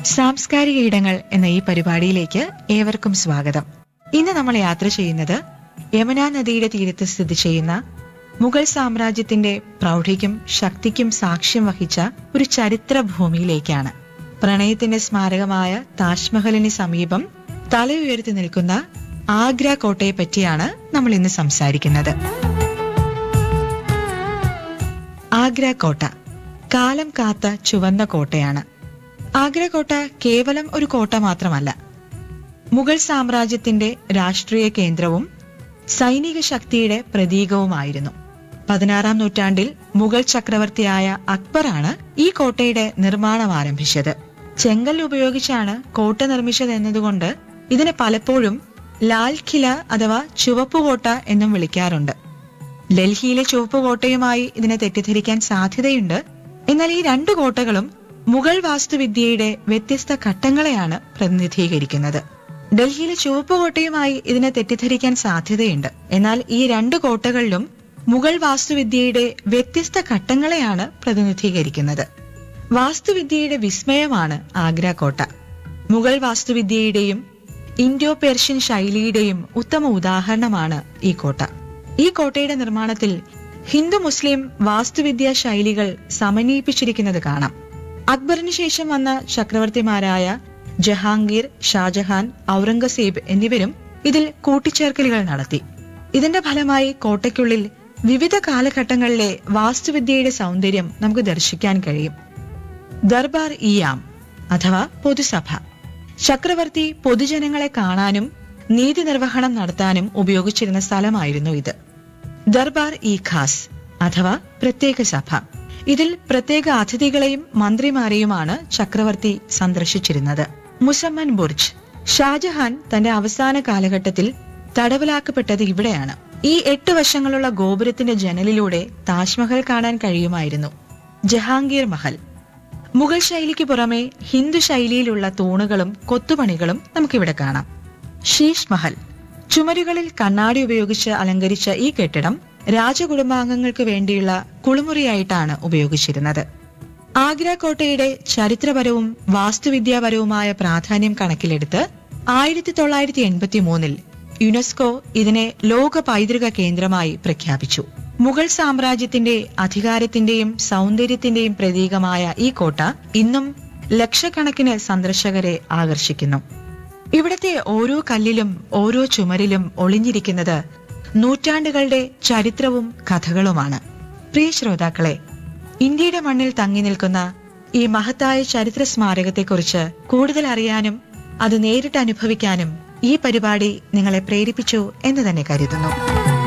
സാംസ്കാരിക ഇടങ്ങൾ എന്ന ഈ പരിപാടിയിലേക്ക് ഏവർക്കും സ്വാഗതം ഇന്ന് നമ്മൾ യാത്ര ചെയ്യുന്നത് യമുനാ നദിയുടെ തീരത്ത് സ്ഥിതി ചെയ്യുന്ന മുഗൾ സാമ്രാജ്യത്തിന്റെ പ്രൗഢിക്കും ശക്തിക്കും സാക്ഷ്യം വഹിച്ച ഒരു ചരിത്ര ഭൂമിയിലേക്കാണ് പ്രണയത്തിന്റെ സ്മാരകമായ താജ്മഹലിന് സമീപം തല ഉയർത്തി നിൽക്കുന്ന ആഗ്ര കോട്ടയെ പറ്റിയാണ് നമ്മൾ ഇന്ന് സംസാരിക്കുന്നത് ആഗ്ര കോട്ട കാലം കാത്ത ചുവന്ന കോട്ടയാണ് ആഗ്ര കോട്ട കേവലം ഒരു കോട്ട മാത്രമല്ല മുഗൾ സാമ്രാജ്യത്തിന്റെ രാഷ്ട്രീയ കേന്ദ്രവും സൈനിക ശക്തിയുടെ പ്രതീകവുമായിരുന്നു പതിനാറാം നൂറ്റാണ്ടിൽ മുഗൾ ചക്രവർത്തിയായ അക്ബറാണ് ഈ കോട്ടയുടെ നിർമ്മാണം ആരംഭിച്ചത് ചെങ്കൽ ഉപയോഗിച്ചാണ് കോട്ട നിർമ്മിച്ചത് എന്നതുകൊണ്ട് ഇതിനെ പലപ്പോഴും ലാൽ കില അഥവാ ചുവപ്പുകോട്ട എന്നും വിളിക്കാറുണ്ട് ഡൽഹിയിലെ ചുവപ്പ് കോട്ടയുമായി ഇതിനെ തെറ്റിദ്ധരിക്കാൻ സാധ്യതയുണ്ട് എന്നാൽ ഈ രണ്ടു കോട്ടകളും മുഗൾ വാസ്തുവിദ്യയുടെ വ്യത്യസ്ത ഘട്ടങ്ങളെയാണ് പ്രതിനിധീകരിക്കുന്നത് ഡൽഹിയിലെ ചുവപ്പ് കോട്ടയുമായി ഇതിനെ തെറ്റിദ്ധരിക്കാൻ സാധ്യതയുണ്ട് എന്നാൽ ഈ രണ്ട് കോട്ടകളിലും മുഗൾ വാസ്തുവിദ്യയുടെ വ്യത്യസ്ത ഘട്ടങ്ങളെയാണ് പ്രതിനിധീകരിക്കുന്നത് വാസ്തുവിദ്യയുടെ വിസ്മയമാണ് ആഗ്ര കോട്ട മുഗൾ വാസ്തുവിദ്യയുടെയും ഇൻഡോ പേർഷ്യൻ ശൈലിയുടെയും ഉത്തമ ഉദാഹരണമാണ് ഈ കോട്ട ഈ കോട്ടയുടെ നിർമ്മാണത്തിൽ ഹിന്ദു മുസ്ലിം വാസ്തുവിദ്യാ ശൈലികൾ സമന്വയിപ്പിച്ചിരിക്കുന്നത് കാണാം അക്ബറിന് ശേഷം വന്ന ചക്രവർത്തിമാരായ ജഹാംഗീർ ഷാജഹാൻ ഔറംഗസേബ് എന്നിവരും ഇതിൽ കൂട്ടിച്ചേർക്കലുകൾ നടത്തി ഇതിന്റെ ഫലമായി കോട്ടയ്ക്കുള്ളിൽ വിവിധ കാലഘട്ടങ്ങളിലെ വാസ്തുവിദ്യയുടെ സൗന്ദര്യം നമുക്ക് ദർശിക്കാൻ കഴിയും ദർബാർ ഇയാം അഥവാ പൊതുസഭ ചക്രവർത്തി പൊതുജനങ്ങളെ കാണാനും നീതി നിർവഹണം നടത്താനും ഉപയോഗിച്ചിരുന്ന സ്ഥലമായിരുന്നു ഇത് ദർബാർ ഇ ഖാസ് അഥവാ പ്രത്യേക സഭ ഇതിൽ പ്രത്യേക അതിഥികളെയും മന്ത്രിമാരെയുമാണ് ചക്രവർത്തി സന്ദർശിച്ചിരുന്നത് മുസമ്മൻ ബുർജ് ഷാജഹാൻ തന്റെ അവസാന കാലഘട്ടത്തിൽ തടവിലാക്കപ്പെട്ടത് ഇവിടെയാണ് ഈ എട്ട് വശങ്ങളുള്ള ഗോപുരത്തിന്റെ ജനലിലൂടെ താജ്മഹൽ കാണാൻ കഴിയുമായിരുന്നു ജഹാംഗീർ മഹൽ മുഗൾ ശൈലിക്ക് പുറമെ ഹിന്ദു ശൈലിയിലുള്ള തൂണുകളും കൊത്തുപണികളും നമുക്കിവിടെ കാണാം ഷീഷ് മഹൽ ചുമരുകളിൽ കണ്ണാടി ഉപയോഗിച്ച് അലങ്കരിച്ച ഈ കെട്ടിടം രാജകുടുംബാംഗങ്ങൾക്ക് വേണ്ടിയുള്ള കുളിമുറിയായിട്ടാണ് ഉപയോഗിച്ചിരുന്നത് ആഗ്ര കോട്ടയുടെ ചരിത്രപരവും വാസ്തുവിദ്യാപരവുമായ പ്രാധാന്യം കണക്കിലെടുത്ത് ആയിരത്തി തൊള്ളായിരത്തി എൺപത്തി മൂന്നിൽ യുനെസ്കോ ഇതിനെ ലോക പൈതൃക കേന്ദ്രമായി പ്രഖ്യാപിച്ചു മുഗൾ സാമ്രാജ്യത്തിന്റെ അധികാരത്തിന്റെയും സൗന്ദര്യത്തിന്റെയും പ്രതീകമായ ഈ കോട്ട ഇന്നും ലക്ഷക്കണക്കിന് സന്ദർശകരെ ആകർഷിക്കുന്നു ഇവിടത്തെ ഓരോ കല്ലിലും ഓരോ ചുമരിലും ഒളിഞ്ഞിരിക്കുന്നത് നൂറ്റാണ്ടുകളുടെ ചരിത്രവും കഥകളുമാണ് പ്രിയ ശ്രോതാക്കളെ ഇന്ത്യയുടെ മണ്ണിൽ തങ്ങി നിൽക്കുന്ന ഈ മഹത്തായ ചരിത്ര സ്മാരകത്തെക്കുറിച്ച് കൂടുതൽ അറിയാനും അത് നേരിട്ട് അനുഭവിക്കാനും ഈ പരിപാടി നിങ്ങളെ പ്രേരിപ്പിച്ചു എന്ന് തന്നെ കരുതുന്നു